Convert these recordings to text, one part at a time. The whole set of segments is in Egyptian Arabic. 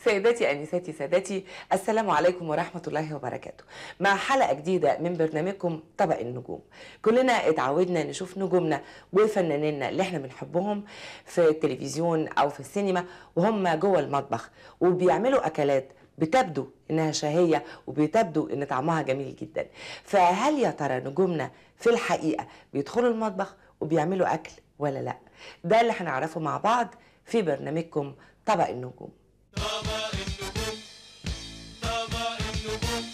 سيداتي انساتي سادتي السلام عليكم ورحمه الله وبركاته مع حلقه جديده من برنامجكم طبق النجوم كلنا اتعودنا نشوف نجومنا وفنانينا اللي احنا بنحبهم في التلفزيون او في السينما وهم جوه المطبخ وبيعملوا اكلات بتبدو انها شهيه وبتبدو ان طعمها جميل جدا فهل يا ترى نجومنا في الحقيقه بيدخلوا المطبخ وبيعملوا اكل ولا لا ده اللي هنعرفه مع بعض في برنامجكم طبق النجوم طبق النجوم طبق النجوم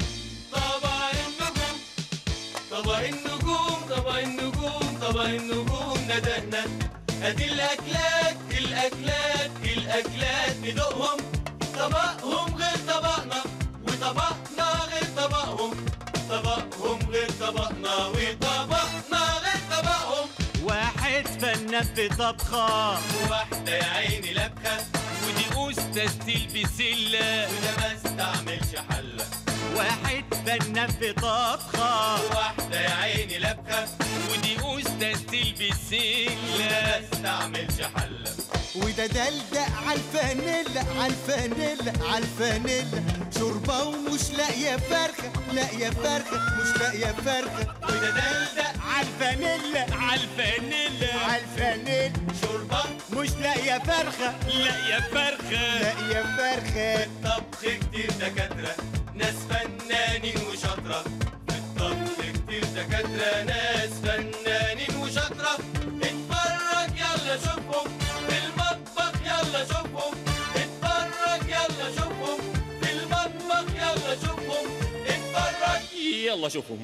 طبق النجوم طبق النجوم طبق النجوم طبق النجوم ندهنا ادي الاكلات الاكلات الاكلات ندوقهم طبقهم غير طبقنا وطبقنا غير طبقهم طبقهم غير طبقنا وطبقنا غير طبقهم واحد فنان في طبخة واحدة يا عيني لبخة ودي أستاذ البسلة وده ما استعملش حلة واحد فنان في طبخة واحدة يا عيني لبخة ودي أستاذ البسلة ما استعملش حلة وده دلدق عالفانيلا عالفانيلا عالفانيلا شوربة ومش لاقية فرخة لاقية فرخة مش لاقية فرخة وده دلدق عالفانيلا عالفانيلا عالفانيلا شوربة مش لاقية فرخة لا يا فرخة لاقية فرخة طبخ كتير دكاترة ناس فنانين وشاطرة في الطبخ كتير دكاترة ناس فنانين وشاطرة اتفرج يلا شوفهم في المطبخ يلا شوفهم اتفرج يلا شوفهم في المطبخ يلا شوفهم اتفرج يلا شوفهم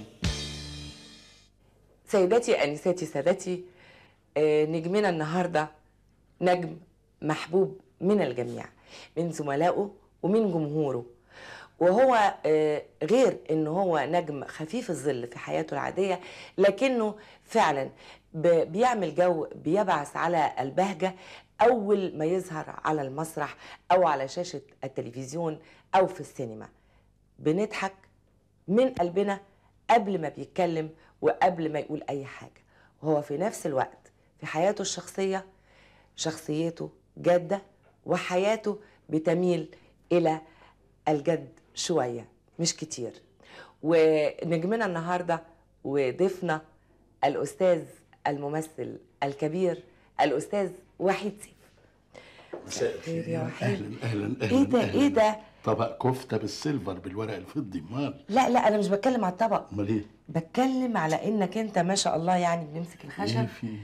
سيداتي انساتي سادتي آه، نجمنا النهارده نجم محبوب من الجميع من زملائه ومن جمهوره وهو آه، غير ان هو نجم خفيف الظل في حياته العاديه لكنه فعلا ب- بيعمل جو بيبعث على البهجه اول ما يظهر على المسرح او على شاشه التلفزيون او في السينما بنضحك من قلبنا قبل ما بيتكلم وقبل ما يقول اي حاجه وهو في نفس الوقت في حياته الشخصيه شخصيته جاده وحياته بتميل الى الجد شويه مش كتير ونجمنا النهارده وضيفنا الاستاذ الممثل الكبير الاستاذ وحيد سيف مساء خير يا وحيد. اهلا اهلا اهلا ايه ده أهلاً. ايه ده طبق كفته بالسيلفر بالورق الفضي امال لا لا انا مش بتكلم على الطبق امال ايه؟ بتكلم على انك انت ما شاء الله يعني بنمسك ايه الخشب في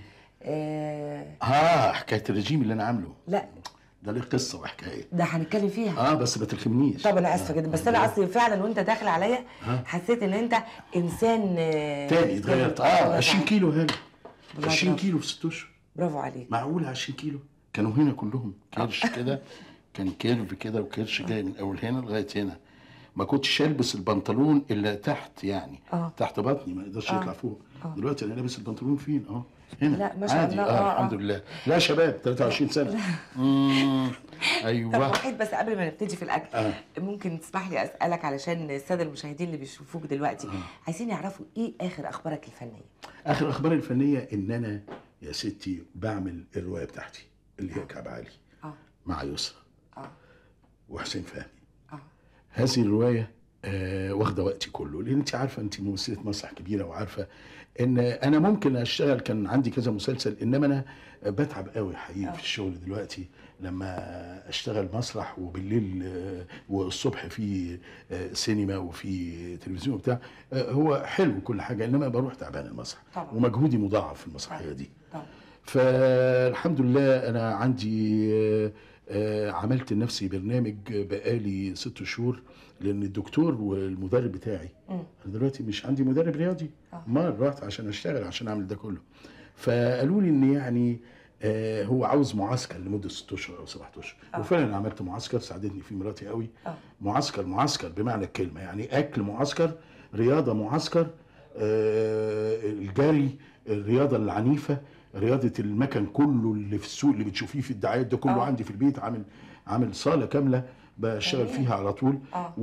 آه اه حكايه الرجيم اللي انا عامله لا ده ليه قصه وحكايه ده هنتكلم فيها اه بس ما تلخمنيش طب انا اسفه جدا بس انا اصلي فعلا وانت داخل عليا ها؟ حسيت ان انت انسان آه، تاني اتغيرت الله اه 20 يسعدك. كيلو هاني والله 20 برافو. كيلو في ست اشهر برافو عليك معقول 20 كيلو كانوا هنا كلهم كرش كده كان كيرف كده وكرش جاي من اول هنا لغايه هنا ما كنتش البس البنطلون الا تحت يعني آه. تحت بطني ما يقدرش يطلع فوق دلوقتي انا لابس البنطلون فين اه هنا لا، ما شاء عادي. الله. آه, آه، آه. الحمد لله لا شباب 23 سنه مم. طب ايوه وحيد بس قبل ما نبتدي في الاكل آه. ممكن تسمح لي اسالك علشان الساده المشاهدين اللي بيشوفوك دلوقتي عايزين يعرفوا ايه اخر اخبارك الفنيه اخر اخبار الفنيه ان انا يا ستي بعمل الروايه بتاعتي اللي هي كعب عالي اه مع يسرا اه وحسين فهمي اه هذه الرواية آه واخدة وقتي كله لأن أنت عارفة أنت ممثلة مسرح كبيرة وعارفة إن أنا ممكن أشتغل كان عندي كذا مسلسل إنما أنا بتعب قوي حقيقي في الشغل دلوقتي لما أشتغل مسرح وبالليل آه والصبح في آه سينما وفي تلفزيون وبتاع آه هو حلو كل حاجة إنما بروح تعبان المسرح طبعا. ومجهودي مضاعف في المسرحية دي طبعا فالحمد لله انا عندي آه، آه، عملت لنفسي برنامج بقالي ست شهور لان الدكتور والمدرب بتاعي انا دلوقتي مش عندي مدرب رياضي ما رحت عشان اشتغل عشان اعمل ده كله فقالوا لي ان يعني آه، هو عاوز معسكر لمده ست اشهر او سبعة اشهر وفعلا عملت معسكر ساعدتني فيه مراتي قوي آه. معسكر معسكر بمعنى الكلمه يعني اكل معسكر رياضه معسكر آه، الجري الرياضه العنيفه رياضه المكن كله اللي في السوق اللي بتشوفيه في الدعايات ده كله آه. عندي في البيت عامل عامل صاله كامله بشتغل فيها على طول آه.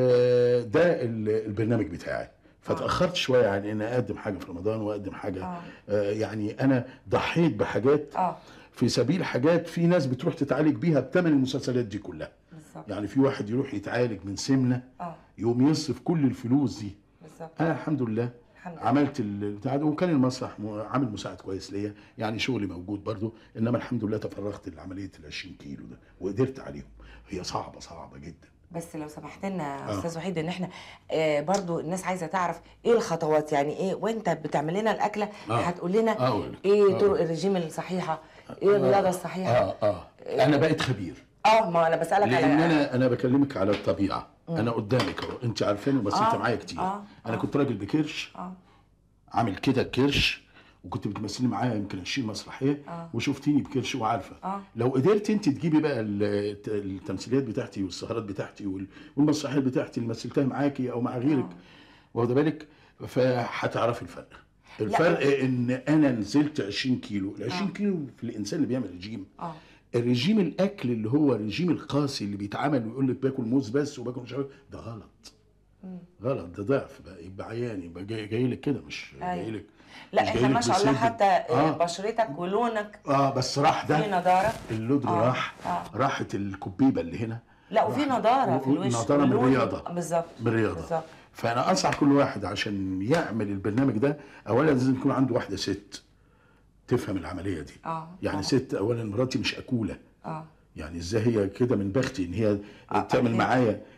وده ال- البرنامج بتاعي فتاخرت شويه عن ان اقدم حاجه في رمضان واقدم حاجه آه. آه يعني انا ضحيت بحاجات اه في سبيل حاجات في ناس بتروح تتعالج بيها بثمن المسلسلات دي كلها بالظبط بالظبط يعني في واحد يروح يتعالج من سمنه اه يقوم يصرف كل الفلوس دي بالظبط انا الحمد لله الحمد لله. عملت البتاع ده وكان المسرح م- عامل مساعد كويس ليا يعني شغلي موجود برضو انما الحمد لله تفرغت لعمليه ال 20 كيلو ده وقدرت عليهم هي صعبه صعبه جدا بس لو سمحت لنا يا آه. استاذ وحيد ان احنا آه برضو الناس عايزه تعرف ايه الخطوات يعني ايه وانت بتعمل لنا الاكله آه. هتقول لنا أقول لك. ايه آه. طرق الرجيم الصحيحه ايه الرياضه الصحيحه اه اه انا بقيت خبير اه ما انا بسالك لان على انا انا بكلمك على الطبيعه انا قدامك اهو انت عارفاني ومثلت آه، معايا كتير آه، انا آه. كنت راجل بكرش اه عامل كده كرش وكنت بتمثلي معايا يمكن 20 مسرحيه آه. وشفتيني بكرش وعارفه آه. لو قدرت انت تجيبي بقى ال- التمثيليات بتاعتي والسهرات بتاعتي وال- والمسرحيات بتاعتي اللي مثلتها معاكي او مع غيرك واخده بالك فهتعرفي الفرق الفرق ان انا نزلت 20 كيلو ال 20 كيلو في الانسان اللي بيعمل رجيم اه الرجيم الاكل اللي هو الرجيم القاسي اللي بيتعمل ويقول لك باكل موز بس وباكل مش عارف ده غلط غلط ده ضعف بقى يبقى عيان يبقى جاي, جاي لك كده مش أيوة. جاي لك لا مش احنا جاي ما لك شاء الله بصدر. حتى آه. آه. بشرتك ولونك اه بس راح في ده نضاره اللودر آه، راح آه. راحت الكبيبه اللي هنا لا وفي راح- نضاره في و- الوش نضاره من واللون- الرياضه بالظبط من الرياضه بالظبط فانا انصح كل واحد عشان يعمل البرنامج ده اولا لازم يكون عنده واحده ست تفهم العمليه دي اه يعني آه. ست اولا مراتي مش اكوله اه يعني ازاي هي كده من بختي ان هي آه، تعمل هي- معايا آه،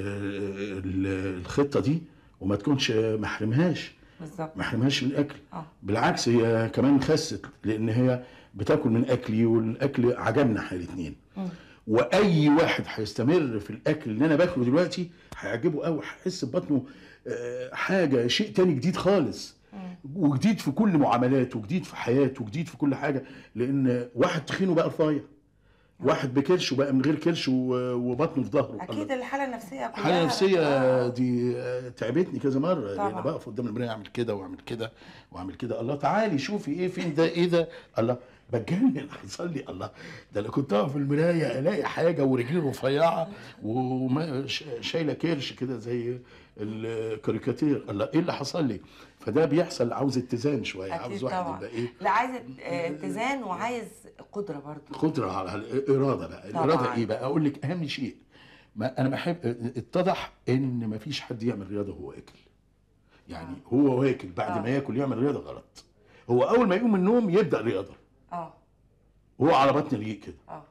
ال- الخطه دي وما تكونش ما احرمهاش بالظبط ما احرمهاش من الاكل اه بالعكس هي كمان خست لان هي بتاكل من اكلي والاكل عجبنا احنا الاثنين واي واحد هيستمر في الاكل اللي انا باكله دلوقتي هيعجبه قوي هيحس ببطنه آه، حاجه شيء تاني جديد خالص وجديد في كل معاملاته وجديد في حياته وجديد في كل حاجه لان واحد تخين وبقى رفيع واحد بكرش وبقى من غير كرش و- وبطنه في ظهره اكيد الحاله النفسيه كلها حاله نفسيه آه. دي آه، تعبتني كذا مره طبعا. لان بقف قدام المرايه اعمل كده واعمل كده واعمل كده الله تعالي شوفي ايه فين ده ايه ده الله بتجنن حصل لي الله ده انا كنت اقف في المرايه الاقي حاجه ورجلي رفيعه وشايله كرش كده زي الكاريكاتير الله ايه اللي حصل لي فده بيحصل عاوز اتزان شويه اكيد عاوز واحد طبعا يبقى ايه لا عايز آه، اتزان وعايز قدره برضو قدره على الاراده بقى طبعاً. الاراده ايه بقى اقول لك اهم شيء ما انا بحب اتضح ان ما فيش حد يعمل رياضه وهو واكل يعني هو واكل بعد آه. ما ياكل يعمل رياضه غلط هو اول ما يقوم من النوم يبدا رياضه اه هو على بطن الريق كده اه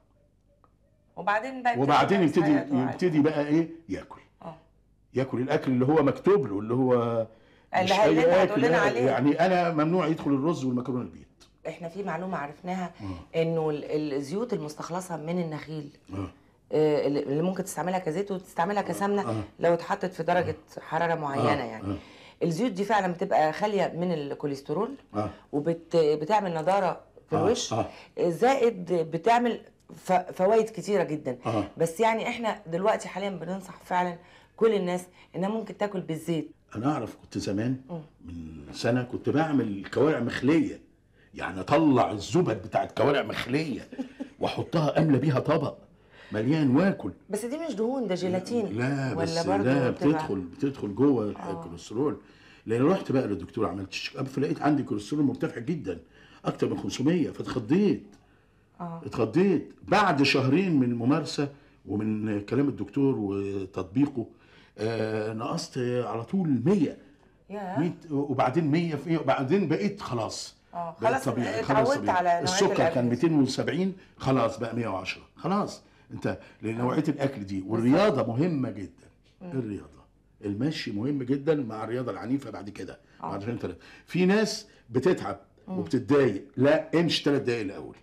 وبعدين بقى وبعدين يمارس يبتدي حياته عادي. يبتدي بقى ايه ياكل اه ياكل الاكل اللي هو مكتوب له اللي هو اللي مش هي- أي اللي انت أكل، هتقول لنا لا، عليه. يعني انا ممنوع يدخل الرز والمكرونه البيض احنا في معلومه عرفناها انه ال- الزيوت المستخلصه من النخيل اه آه، اللي اللي ممكن تستعملها كزيت وتستعملها كسمنه آه. لو اتحطت في درجه حراره معينه آه، يعني آه. الزيوت دي فعلا بتبقى خاليه من الكوليسترول اه وبتعمل نضاره في آه، الوش آه. زائد بتعمل فوائد كتيره جدا آه. بس يعني احنا دلوقتي حاليا بننصح فعلا كل الناس انها ممكن تاكل بالزيت انا اعرف كنت زمان من سنه كنت بعمل كوارع مخليه يعني اطلع الزبد بتاعت كوارع مخليه واحطها املى بيها طبق مليان واكل بس دي مش دهون ده جيلاتين لا بس ولا برضه لا بتبقى- بتدخل بتدخل جوه الكوليسترول لان رحت بقى للدكتور عملت تشيك اب فلقيت عندي كوليسترول مرتفع جدا اكتر من 500 فاتخضيت اه اتخضيت بعد شهرين من الممارسه ومن كلام الدكتور وتطبيقه آه نقصت على طول 100 يا 100 وبعدين 100 في وبعدين بقيت خلاص اه بقيت خلاص طبيعي اتعودت خلاص طبيعي. على نوعيه السكر الأكل كان دي. 270 خلاص بقى 110 خلاص انت لان نوعيه الاكل دي والرياضه مهمه جدا الرياضه المشي مهم جدا مع الرياضه العنيفه بعد كده بعد شهرين ثلاثه في ناس بتتعب وبتتضايق لا امشي ثلاث دقايق الاول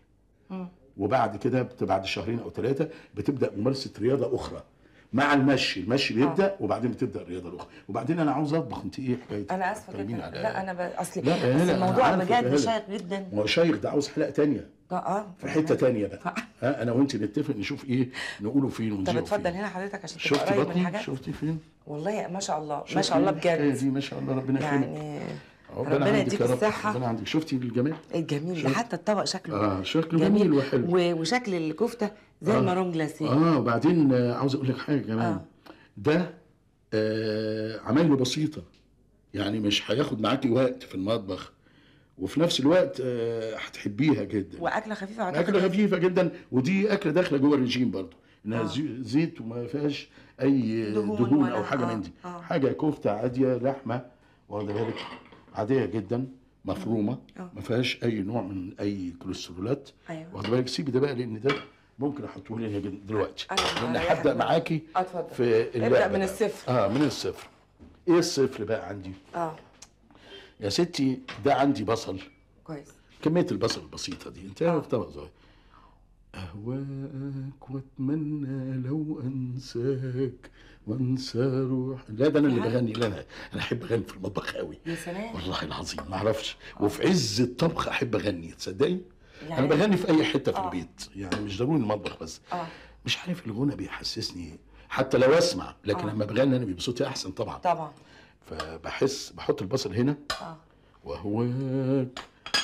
وبعد كده بت- بعد شهرين او ثلاثه بتبدا ممارسه رياضه اخرى مع المشي المشي بيبدا وبعدين بتبدا الرياضه الاخرى وبعدين انا عاوز اطبخ انت ايه حكايتك انا اسفه طيبين جدا على- لا انا ب... اصلي لا، بس لا، أنا الموضوع عارفة يا بجد هلا. شيق جدا ما هو شيخ ده عاوز حلقه تانية ده اه في حته تانية بقى ها انا وانت نتفق نشوف ايه نقوله فين طب ونذيعه اتفضل فين هنا حضرتك عشان تبقى شفتي قريب من بطني حاجات شفتي فين والله ما شاء الله ما شفتي شاء الله الحكاية بجد دي ما شاء الله ربنا يكرمك يعني عقبال ربنا عندك يديك يا رب. الصحة. ربنا عندك شفتي الجمال الجميل ده شوف. حتى الطبق شكله اه شكله جميل وحلو و- وشكل الكفته زي آه. المارون جلاسيه اه وبعدين آه، عاوز اقول لك حاجه كمان آه. ده آه عمايله بسيطه يعني مش هياخد معاكي وقت في المطبخ وفي نفس الوقت آه هتحبيها جدا واكله خفيفه أعتقد اكله خفيفه جدا ودي اكله داخله جوه الرجيم برضه انها آه. زي- زيت وما فيهاش اي دهون دهون, ولا- او حاجه آه، من دي آه. حاجه كفته عاديه لحمه واخده بالك عاديه جدا مفرومه آه. ما فيهاش اي نوع من اي كوليسترولات أيوة. واخده بالك سيبي ده بقى لان ده ممكن احطه لي هنا دلوقتي أيوة، لان أريحك هبدا منه. معاكي آه، اتفضل. في ابدأ اللعبة من بقى. الصفر. اه من الصفر ايه الصفر بقى عندي اه يا ستي ده عندي بصل كويس كمية البصل البسيطة دي انت عارف طبق صغير أهواك واتمنى لو انساك وانسى روح لا ده انا اللي يعني؟ بغني لا انا انا احب اغني في المطبخ قوي يا سلام والله العظيم ما اعرفش وفي عز الطبخ احب اغني تصدقي انا يعني- بغني في اي حته في آه. البيت يعني مش ضروري المطبخ بس اه مش عارف الغنى بيحسسني حتى لو اسمع لكن آه. لما بغني انا بيبقى صوتي احسن طبعا طبعا فبحس بحط البصل هنا اه وهواك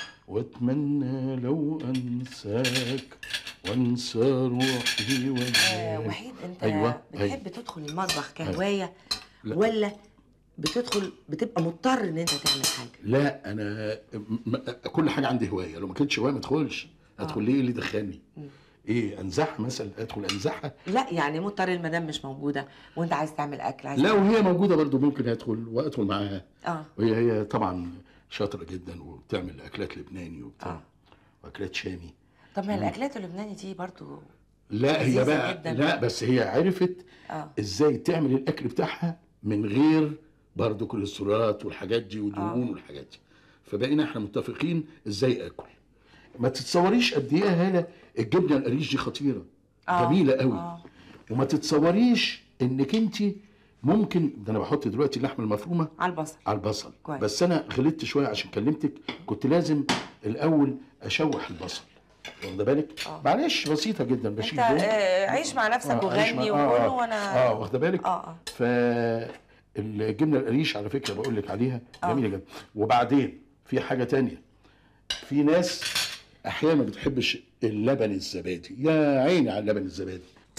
واتمنى لو انساك وانسى روحي آه، وجهك وحيد انت أيوة، بتحب تدخل المطبخ كهوايه لا. ولا بتدخل بتبقى مضطر ان انت تعمل حاجه لا انا م- كل حاجه عندي هوايه لو ما كانتش هوايه ما ادخلش ادخل ليه إيه اللي دخلني ايه انزعها مثلا ادخل انزعها لا يعني مضطر المدام مش موجوده وانت عايز تعمل اكل عايز لا تعمل- وهي موجوده برضو ممكن ادخل وادخل معاها اه وهي هي طبعا شاطره جدا وبتعمل اكلات لبناني وبتاع آه. واكلات شامي طب ما الاكلات اللبناني دي برضو لا هي لذيذة بقى جداً. لا بس هي عرفت اه ازاي تعمل الاكل بتاعها من غير برضه كوليسترولات والحاجات دي ودهون آه. والحاجات دي فبقينا احنا متفقين ازاي اكل ما تتصوريش قد ايه يا هاله الجبنه القريش دي خطيره آه. جميله قوي آه. وما تتصوريش انك انت ممكن ده انا بحط دلوقتي اللحمه المفرومه على البصل على البصل كويس. بس انا غلطت شويه عشان كلمتك كنت لازم الاول اشوح البصل واخده بالك آه. معلش بسيطه جدا بشيل انت دول. آه، عيش مع نفسك آه، عيش وغني مع- آه، وقول آه. وانا اه واخده بالك اه اه ف الجبنه القريش على فكره بقول لك عليها آه. جميله جدا وبعدين في حاجه تانية في ناس احيانا ما بتحبش اللبن الزبادي يا عيني على اللبن الزبادي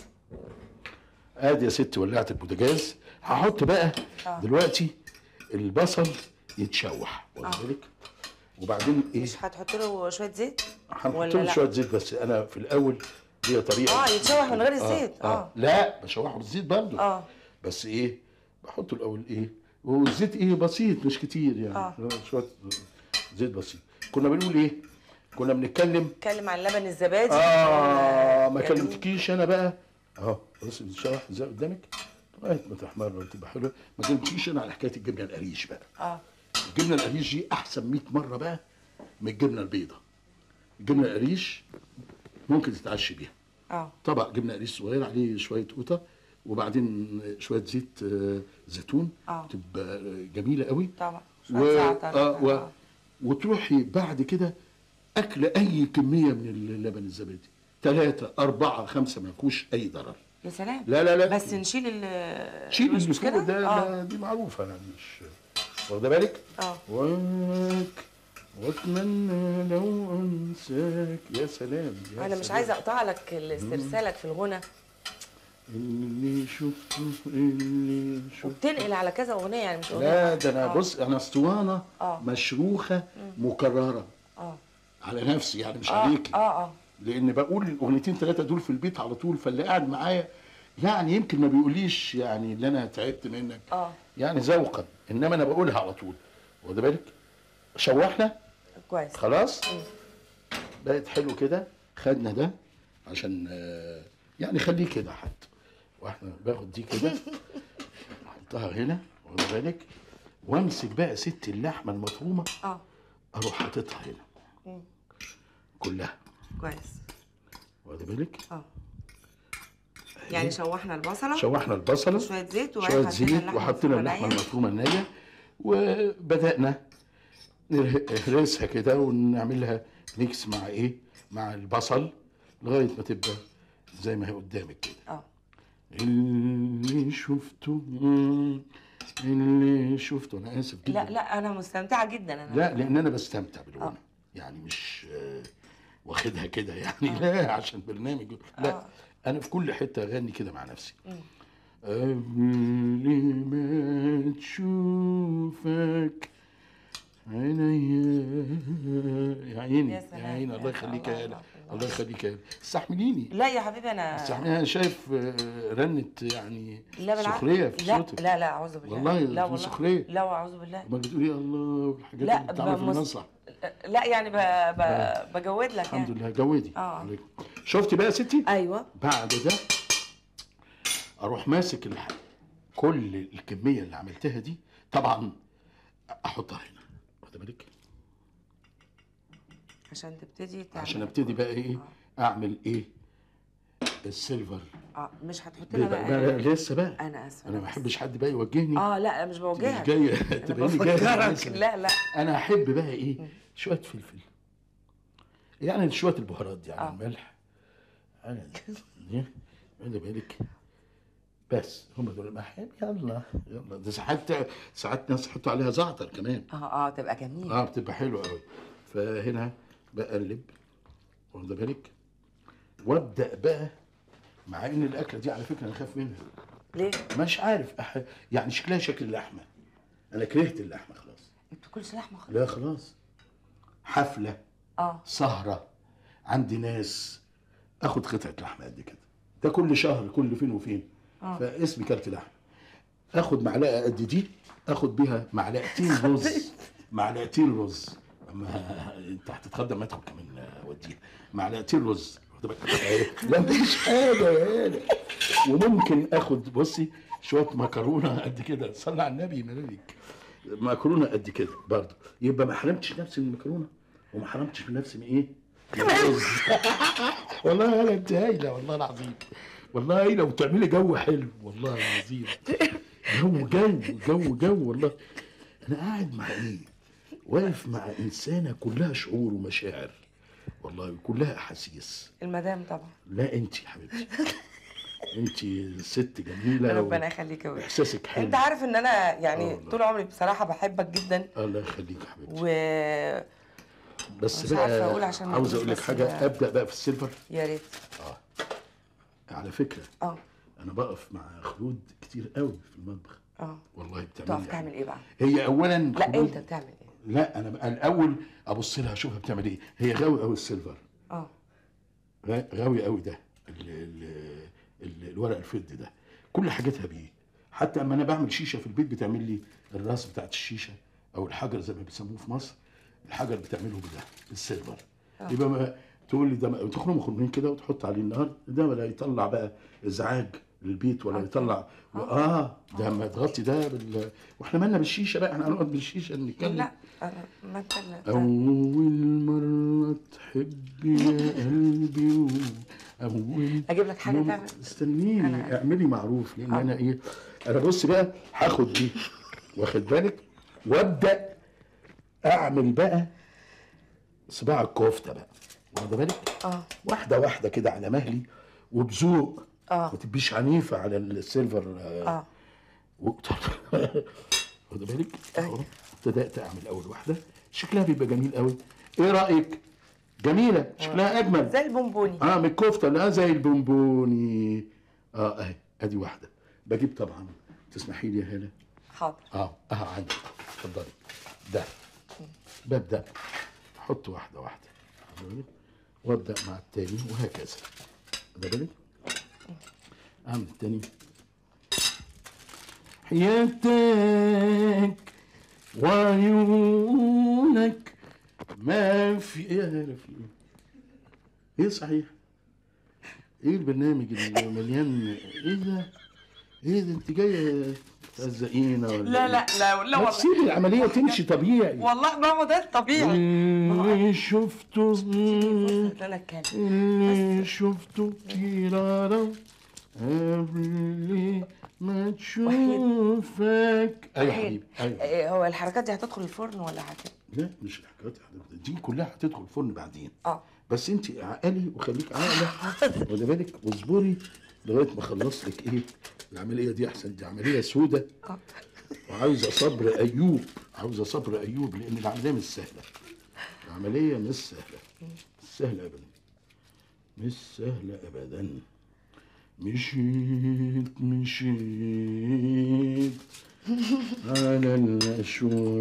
ادي يا ستي ولعت البوتاجاز هحط بقى آه. دلوقتي البصل يتشوح واخد بالك وبعدين ايه مش هتحط له شويه زيت هنحط ولا له لا؟ شويه زيت بس انا في الاول ليا طريقه اه يتشوح من غير الزيت آه. اه آه. لا بشوحه بالزيت برضه اه بس ايه بحط الاول ايه والزيت ايه بسيط مش كتير يعني آه. شويه زيت بسيط كنا بنقول ايه كنا بنتكلم اتكلم عن اللبن الزبادي اه ما جميل. كلمتكيش انا بقى اهو بص بتشوح ازاي قدامك لغايه ما تحمر وتبقى حلوه ما كلمتكيش انا على حكايه الجبنه القريش بقى اه الجبنه القريش دي احسن 100 مره بقى من الجبنه البيضاء الجبنه القريش ممكن تتعشي بيها اه طبق جبنه قريش صغير عليه شويه قوطه وبعدين شويه زيت آه، زيتون آه. تبقى جميله قوي طبعا و... شويه زعتر آه و... آه. وتروحي بعد كده اكل اي كميه من اللبن الزبادي ثلاثة أربعة خمسة ما فيهوش أي ضرر يا سلام لا لا لا بس نشيل ال شيل مش اللي فوق كده؟ ده اه لا، دي معروفة يعني مش واخدة بالك؟ اه واك واتمنى لو انساك يا سلام يا انا مش سلام. عايزه اقطع لك استرسالك في الغنى اللي شفته اللي شفته وبتنقل على كذا اغنيه يعني مش اغنيه لا واحدة. ده انا آه. بص انا اسطوانه آه. مشروخه مكرره اه على نفسي يعني مش اه عليكي اه اه لان بقول الاغنيتين ثلاثه دول في البيت على طول فاللي قاعد معايا يعني يمكن ما بيقوليش يعني اللي انا تعبت منك اه يعني ذوقا انما انا بقولها على طول واخد بالك شوحنا كويس خلاص بقت حلو كده خدنا ده عشان آه، يعني خليه كده حتى واحنا باخد دي كده احطها هنا واخد بالك وامسك بقى ست اللحمه المفرومه اه اروح حاططها هنا كلها كويس واخد بالك اه يعني شوحنا البصله شوحنا البصله شويه زيت شويه وحطينا زيت اللحمة وحطينا المفرومة اللحمه نية. المفرومه النيه وبدانا نهرسها كده ونعملها ميكس مع ايه مع البصل لغايه ما تبقى زي ما هي قدامك كده اه اللي شفته اللي شفته انا اسف جدا لا لا انا مستمتعه جدا انا لا لان انا بستمتع آه. بالغنى يعني مش آه، واخدها كده يعني لا عشان برنامج لا آه. انا في كل حته اغني كده مع نفسي قبل ما تشوفك عينيا يا عيني يا يا سلام عيني الله يا يخليك الله، يا الله هلا يخليك. الله يخليك يا استحمليني لا يا حبيبي انا استحمليني انا شايف آه، رنت يعني لا بالعكس سخريه في لا صوتك لا لا اعوذ بالله والله لا في والله سخريه. لا واعوذ بالله امال بتقولي الله والحاجات لا اللي بتعمل في بمس- المسرح لا يعني ب... ب... بجود لك الحمد يعني لله جودي آه. عليكم. شفتي بقى يا ستي ايوه بعد ده اروح ماسك الح... كل الكميه اللي عملتها دي طبعا احطها هنا واخد بالك عشان تبتدي تعمل عشان ابتدي بقى ايه اعمل ايه السيلفر اه مش هتحط ليه لنا بقى؟ بقى لا لا لسه بقى انا اسفه انا ما بس. بحبش حد بقى يوجهني اه لا مش مش بوجهك جايه انا تبقى لي جايه بفكرك مثلاً. لا لا انا احب بقى ايه شويه فلفل يعني شويه البهارات دي يعني آه. الملح يعني دي خلي بالك بس هم دول المحام يلا يلا ده ساعات ساعات ناس يحطوا عليها زعتر كمان اه اه تبقى جميل اه بتبقى حلوه قوي فهنا بقلب واخد بالك وابدا بقى مع ان الاكله دي على فكره انا خايف منها ليه؟ مش عارف أح... يعني شكلها شكل اللحمه انا كرهت اللحمه خلاص ما بتاكلش لحمه خالص لا خلاص حفله اه سهره عندي ناس اخد قطعه لحمه قد كده ده كل شهر كل فين وفين آه. فاسمي كلت لحمه اخد معلقه قد دي اخد بيها معلقتين رز معلقتين رز اما انت هتتقدم ادخل كمان اوديها معلقتين رز واخد بالك؟ لا مفيش حاجه يا هلا وممكن اخد بصي شويه مكرونه قد كده صلي على النبي ملك مكرونه قد كده برضه يبقى ما حرمتش نفسي من المكرونه وما حرمتش من نفسي من ايه؟ من الرز والله يا انت هايله والله العظيم والله هايله وبتعملي جو حلو والله العظيم جو جو جو جو والله انا قاعد مع ايه؟ واقف مع انسانه كلها شعور ومشاعر والله كلها احاسيس المدام طبعا لا انت يا حبيبتي انت ست جميله ربنا يخليك يا ولد. احساسك حلو انت عارف ان انا يعني آه والله. طول عمري بصراحه بحبك جدا الله يخليك يا حبيبتي و بس مش عارفة أقول بقى عشان ما عاوز أقولش اقول لك بس حاجه بقى- ابدا بقى في السيلفر يا ريت على فكره اه انا بقف مع خلود كتير قوي في المطبخ اه والله بتعمل تقف تعمل ايه بقى؟ هي اولا لا خلود- انت بتعمل ايه؟ لا انا بقى الاول ابص لها اشوفها بتعمل ايه هي غاوي قوي السيلفر اه غا- غاوي قوي ده ال ال ال الورق الفضي ده كل حاجاتها بيه حتى اما انا بعمل شيشه في البيت بتعمل لي الراس بتاعت الشيشه او الحجر زي ما بيسموه في مصر الحجر بتعمله بده بالسيلفر يبقى ما تقول لي ده ما- تخرم خرمين كده وتحط عليه النار ده ولا يطلع بقى ازعاج للبيت ولا يطلع و... اه ده ما تغطي ده بال... واحنا مالنا بالشيشه بقى احنا هنقعد بالشيشه نتكلم لا أنا ما انت اللي- أول مرة تحب يا قلبي و- أول اجيب لك حاجه يوم- تعمل استنيني أنا- اعملي معروف لأن آه. أنا إيه أنا بص بقى هاخد دي واخد بالك وأبدأ أعمل بقى صباع الكفتة بقى واخد بالك اه واحدة واحدة كده على مهلي وبذوق آه. ما تبقيش عنيفة على السيلفر آه. اه واخد بالك اهو ابتدات اعمل اول واحده شكلها بيبقى جميل قوي ايه رايك جميله شكلها اجمل زي البونبوني اه من الكفته لا زي البونبوني اه اهي ادي واحده بجيب طبعا تسمحي لي يا هلا حاضر اه اه عندي اتفضلي ده ببدا احط واحده واحده واخد بالك؟ وابدا مع التاني وهكذا واخد بالك اعمل التاني حياتك وعيونك ما في ايه يا هلا في ايه؟ ايه صحيح؟ ايه البرنامج اللي مليان ايه ده؟ ايه ده انت جايه تهزقينا ولا لا إيه؟ لا لا لا ما والله تسيبي العملية تمشي طبيعي والله ما هو ده الطبيعي اللي شفته فرصة ان انا اتكلم اللي شفته كيرارا قبل ما تشوفك ايوه يا حبيبي ايوه إيه هو الحركات دي هتدخل الفرن ولا هت لا مش الحكايات يا حضرتك دي كلها هتدخل الفرن بعدين اه بس انت عقلي وخليك عاقله خدي بالك واصبري لغايه ما اخلص لك ايه العمليه دي احسن دي عمليه سودة اه وعاوزه صبر ايوب عاوزه صبر ايوب لان العمليه مش سهله العمليه مش سهله مش سهله ابدا مش سهله ابدا مشيت مشيت على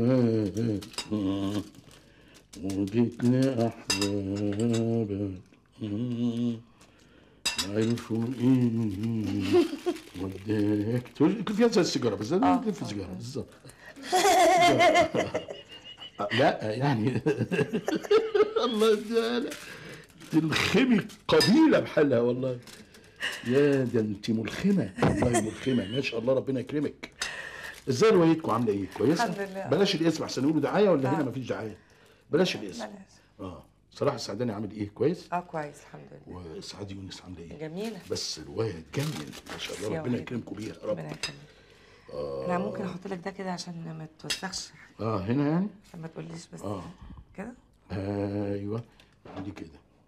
الاشواق وجيت لاحبابك عارفوا ايه وداك تقول فيها زي السيجاره بس انا في السيجاره بالظبط لا يعني الله ده تلخمي قبيله بحالها والله يا ده انت ملخمه والله ملخمه ما شاء الله ربنا يكرمك ازاي روايتكم عامله ايه كويسه الحمد لله. بلاش الاسم عشان يقولوا دعايه ولا هنا آه. مفيش دعايه بلاش الاسم بلاش. اه صراحه السعداني عامل ايه كويس اه كويس الحمد لله وسعاد يونس عامله ايه جميلة بس روايه تجنن ما شاء الله يا ربنا ولد. يكرمكم بيها يا ربنا رب يخليك انا ممكن احط لك ده كده عشان ما توسخش اه هنا يعني عشان ما تقوليش بس آه. كده ايوه عندي كده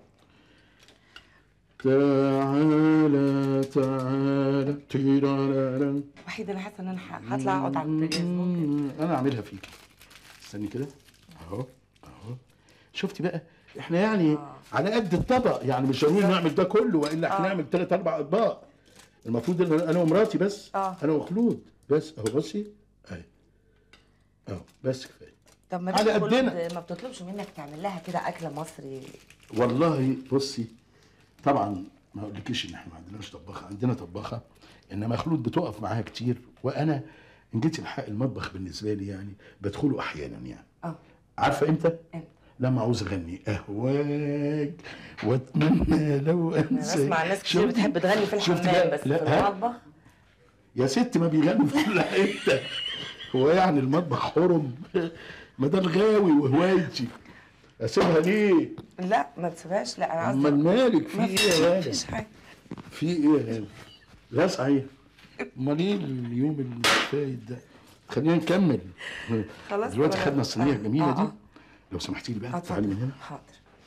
تعالى تعالى تيرارارا. وحيد انا حاسه ان انا ه- هطلع اقعد على البوتاجاز ممكن مم، انا اعملها فيكي استني كده اهو اهو شفتي بقى احنا يعني على قد الطبق يعني مش ضروري نعمل ده كله والا احنا نعمل ثلاث اربع اطباق المفروض ان انا ومراتي بس آه. انا وخلود بس اهو بصي اهي اهو بس كفايه طب ما على تيجي قدنا. خلود ما بتطلبش منك تعمل لها كده اكله مصري والله بصي طبعا ما اقولكيش ان احنا ما عندناش طباخه عندنا طباخه انما خلود بتقف معاها كتير وانا ان جيت الحق المطبخ بالنسبه لي يعني بدخله احيانا يعني اه عارفه امتى؟ امتى؟ لما عاوز اغني اهواك واتمنى لو انا انسى بسمع ناس كتير بتحب تغني في شفت الحمام بقى؟ بس في لا، ها؟ المطبخ يا ست ما بيغنوا في كل حته هو يعني المطبخ حرم ما ده الغاوي وهوايتي اسيبها ليه؟ لا ما تسيبهاش لا انا امال قصدي مالك في ما ايه يا فيش غالي؟ حاجه في ايه يا غالي؟ لا صحيح امال ايه اليوم اللي فايت ده؟ خلينا نكمل خلاص دلوقتي طب أنا- خدنا الصينيه آه، الجميله آه، دي آه. لو سمحتي لي آه، بقى تعالي من اتفضل. هنا حاضر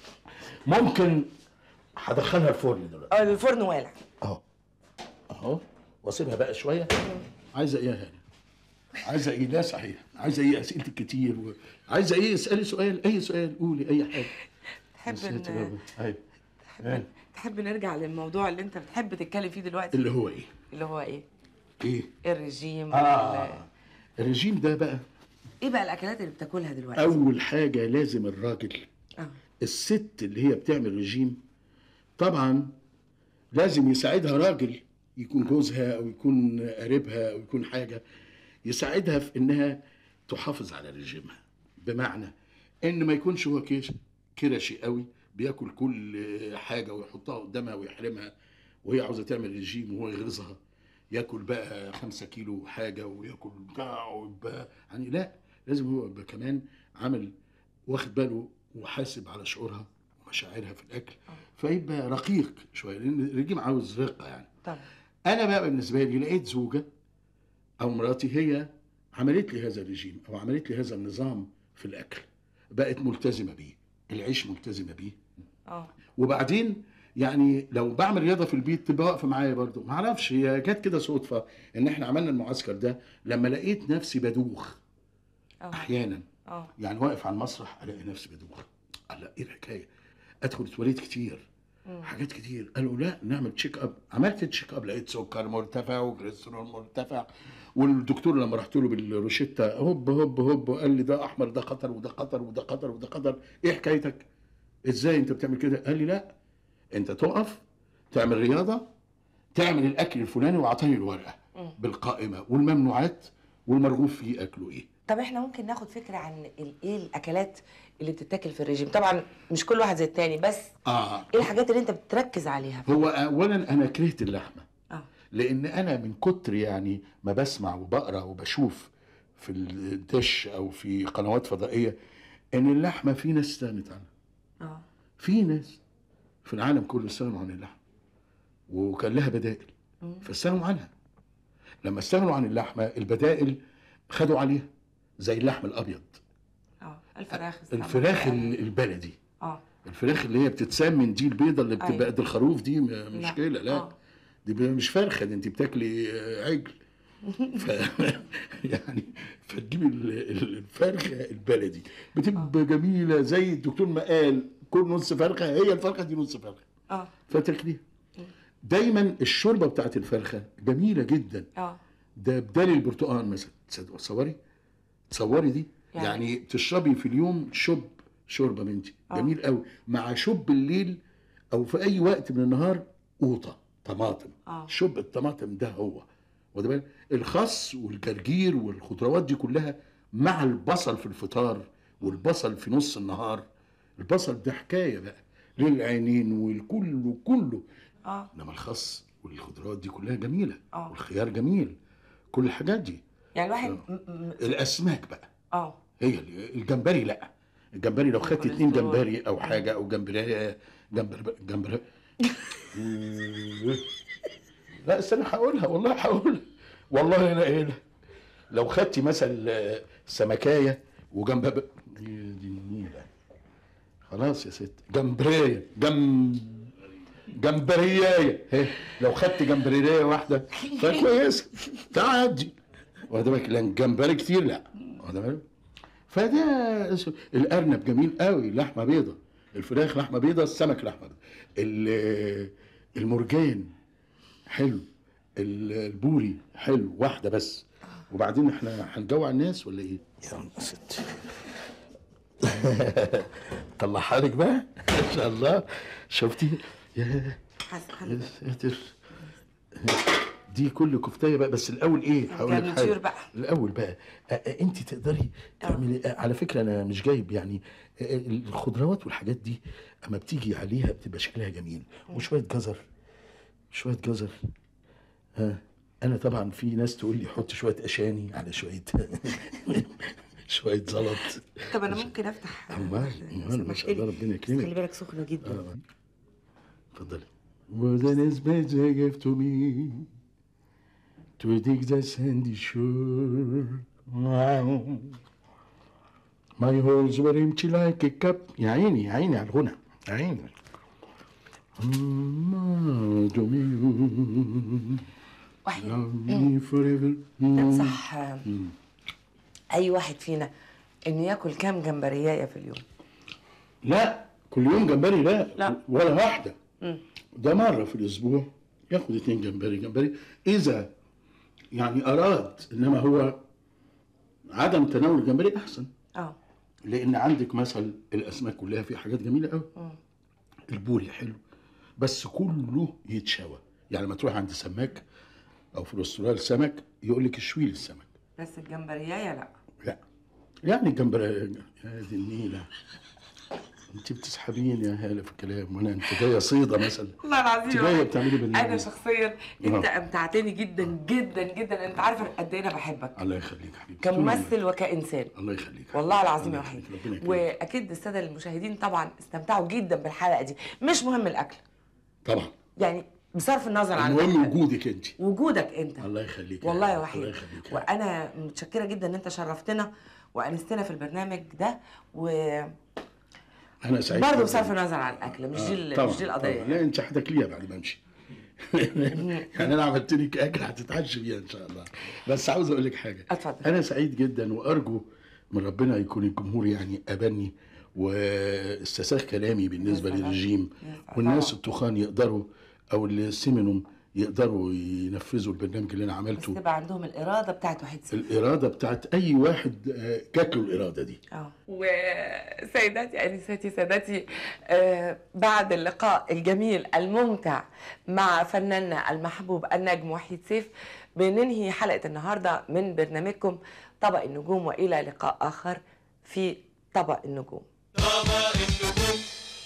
ممكن هدخلها الفرن دلوقتي اه الفرن والع اهو اهو واسيبها بقى شويه عايزه ايه يا هاني عايزه ايه لا صحيح عايزه ايه اسئلتك كتير و... عايزه ايه اسالي سؤال اي سؤال قولي اي حاجه تحب يا ساتر يا ان رب. ايوه تحب, تحب نرجع للموضوع اللي انت بتحب تتكلم فيه دلوقتي اللي هو ايه اللي هو ايه ايه الرجيم وال- اه الرجيم ده بقى ايه بقى الاكلات اللي بتاكلها دلوقتي اول حاجه لازم الراجل اه الست اللي هي بتعمل رجيم طبعا لازم يساعدها راجل يكون جوزها او يكون قريبها او يكون حاجه يساعدها في انها تحافظ على رجيمها بمعنى ان ما يكونش هو كيش كرشي قوي بياكل كل حاجه ويحطها قدامها ويحرمها وهي عاوزه تعمل رجيم وهو يغرزها ياكل بقى خمسة كيلو حاجه وياكل بتاع ويبقى يعني لا لازم هو يبقى كمان عامل واخد باله وحاسب على شعورها ومشاعرها في الاكل فيبقى رقيق شويه لان الرجيم عاوز رقه يعني طبعا انا بقى بالنسبه لي لقيت زوجه او مراتي هي عملت لي هذا الرجيم او عملت لي هذا النظام في الاكل بقت ملتزمه بيه العيش ملتزمه بيه اه وبعدين يعني لو بعمل رياضه في البيت تبقى واقفه معايا برضه ما اعرفش هي جت كده صدفه ان احنا عملنا المعسكر ده لما لقيت نفسي بدوخ اه احيانا اه يعني واقف على المسرح الاقي نفسي بدوخ لا ايه الحكايه ادخل التواليت كتير حاجات كتير قالوا لا نعمل تشيك اب عملت تشيك اب لقيت سكر مرتفع وكوليسترول مرتفع والدكتور لما رحت له بالروشته هوب هوب هوب قال لي ده احمر ده خطر وده خطر وده خطر وده خطر ايه حكايتك ازاي انت بتعمل كده قال لي لا انت تقف تعمل رياضه تعمل الاكل الفلاني واعطاني الورقه بالقائمه والممنوعات والمرغوب فيه اكله ايه طب احنا ممكن ناخد فكره عن ال- ايه الاكلات اللي بتتاكل في الرجيم طبعا مش كل واحد زي التاني بس اه ايه الحاجات اللي انت بتركز عليها هو اولا انا كرهت اللحمه اه لان انا من كتر يعني ما بسمع وبقرا وبشوف في الدش او في قنوات فضائيه ان اللحمه في ناس استغنت عنها اه في ناس في العالم كله استغنوا عن اللحمه وكان لها بدائل فاستغنوا عنها لما استغنوا عن اللحمه البدائل خدوا عليها زي اللحم الابيض اه الفراخ السمك. الفراخ ال- البلدي اه الفراخ اللي هي بتتسمن دي البيضه اللي بتبقى أيوة. قد الخروف دي م- مشكله لا آه. دي ب- مش فرخه دي انت بتاكلي آه، عجل ف... يعني فتجيبي ال- ال- الفرخه البلدي بتبقى جميله زي الدكتور ما قال كل نص فرخه هي الفرخه دي نص فرخه اه فتاكليها دايما الشوربه بتاعت الفرخه جميله جدا اه ده بدال البرتقال مثلا تصدق- تصوري تصوري دي يعني- يعني, يعني تشربي في اليوم شب شوربه بنتي جميل قوي مع شب الليل او في اي وقت من النهار قوطه طماطم آه. شوب الطماطم ده هو واخد بالك الخس والجرجير والخضروات دي كلها مع البصل في الفطار والبصل في نص النهار البصل ده حكايه بقى للعينين والكل كله اه انما الخس والخضروات دي كلها جميله آه. والخيار جميل كل الحاجات دي يعني الواحد م- م- الاسماك بقى اه هي اللي- الجمبري لا الجمبري لو خدت اتنين الكوليسترول. جمبري او حاجه او جمبري جمبري جمبري لا استنى هقولها والله هقولها والله انا قايلها لو خدتي مثلا سمكايه وجنب ب... دي دي النيلة. خلاص يا ست جمبريه جم جمبريايه هي لو خدت جمبريايه واحده فكويسه تعدي واخد بالك لان جمبري كتير لا واخد بالك فده اسم- الارنب جميل قوي لحمه بيضه الفراخ لحمه بيضه السمك لحمه بيضه ال- المرجان حلو ال- البوري حلو واحده بس وبعدين احنا هنجوع الناس ولا ايه؟ يا ست طلعها لك بقى ان شاء الله شفتي يا حس- حس- يا ساتر دي كل كفتايه بقى بس الاول ايه هقول لك الجرنيتير حاجه بقى. الاول بقى انت تقدري تعملي آه، على فكره انا مش جايب يعني آه، الخضروات والحاجات دي اما بتيجي عليها بتبقى شكلها جميل وشويه جزر شويه جزر ها انا طبعا في ناس تقول لي حط شويه اشاني على شويه شويه زلط طب انا ممكن افتح أمال، أمال، ما شاء الله، ربنا بس خلي يكرمك. بالك سخنه جدا اتفضلي Wasn't as bad they gave to me To dig the sandy shore Wow. My holes were empty like a cup يا عيني يا عيني على الغنى يا عيني Mm, to me, واحد love me forever. تنصح آه، اي واحد فينا انه ياكل كام جمبريايه في اليوم لا كل يوم جمبري لا, لا. ولا واحدة ده مرة في الأسبوع ياخد اتنين جمبري جمبري إذا يعني أراد إنما هو عدم تناول الجمبري أحسن اه لأن عندك مثلا الأسماك كلها فيها حاجات جميلة أوي البوري حلو بس كله يتشوى يعني لما تروح عند سماك أو في رستوران سمك يقول لك اشوي لي السمك بس الجمبريايه لا لا يعني الجمبري يا دي النيلة انت بتسحبيني يا هاله في الكلام وانا انت جايه صيده مثلا والله العظيم انت يا جايه واحد. بتعملي بالله انا شخصيا انت آه. امتعتني جدا جدا جدا انت عارف قد ايه انا بحبك الله يخليك حبيبي كممثل وكانسان الله يخليك والله العظيم الله يا وحيد يخليك. ربنا يكرمك. واكيد الساده المشاهدين طبعا استمتعوا جدا بالحلقه دي مش مهم الاكل طبعا يعني بصرف النظر عن المهم الأكل. وجودك انت وجودك انت الله يخليك والله يا الله وحيد يخليك يا وانا متشكره جدا ان انت شرفتنا وانستنا في البرنامج ده وبرضه انا سعيد جداً. بصرف النظر عن الاكل مش دي ال- طبعا مش دي القضيه طبعاً. لا انت هتاكليها بعد ما امشي يعني انا عملت لك اكل هتتعشى بيها ان شاء الله بس عاوز اقول لك حاجه اتفضل. انا سعيد جدا وارجو من ربنا يكون الجمهور يعني ابني واستساغ كلامي بالنسبه يا سلام. للرجيم يا سلام. والناس طبعاً. التخان يقدروا او اللي سمنهم يقدروا ينفذوا البرنامج اللي انا بس عملته تبقى عندهم الاراده بتاعت وحيد سيف الاراده بتاعت اي واحد آه، جات له الاراده دي اه وسيداتي انساتي سادتي آه بعد اللقاء الجميل الممتع مع فناننا المحبوب النجم وحيد سيف بننهي حلقه النهارده من برنامجكم طبق النجوم والى لقاء اخر في طبق النجوم طبق النجوم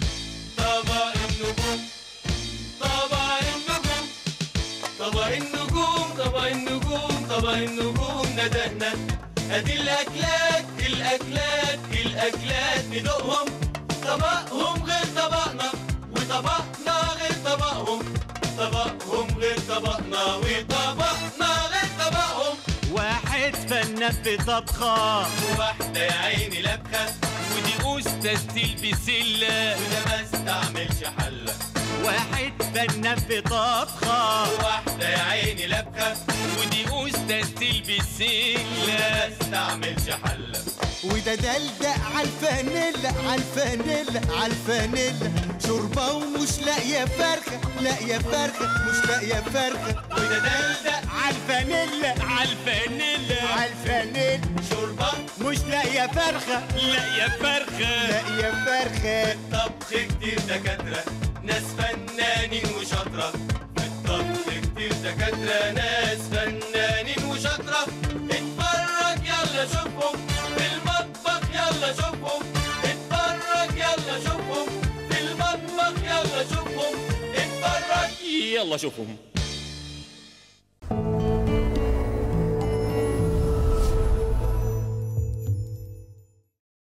طبق النجوم طبق النجوم طبق النجوم طبق النجوم طبق النجوم ندهنا ادي الاكلات الاكلات الاكلات ندوقهم طبقهم غير طبقنا وطبقنا غير طبقهم طبقهم غير طبقنا وطبقنا غير طبقهم واحد فنان في طبخة وواحدة يا عيني لبخة ودي استاذتي البسله وده ما استعملش حلة واحد فنان في طبخة وواحدة يا عيني لبخة ودي استاذتي البسله ما استعملش حلة وده دلدق عالفانيلا عالفانيلا عالفانيلا شوربة ومش لاقية فرخة لاقية فرخة مش لاقية فرخة وده دلدق عالفانيلا عالفانيلا عالفانيلا شوربة مش لاقية فرخة لا يا فرخه لاقية فرخة طبخ كتير دكاترة ناس فنانين وشاطرة في الطبخ كتير دكاترة ناس فنانين وشاطرة اتفرج يلا شوفهم في المطبخ يلا شوفهم اتفرج يلا شوفهم في المطبخ يلا شوفهم اتفرج يلا شوفهم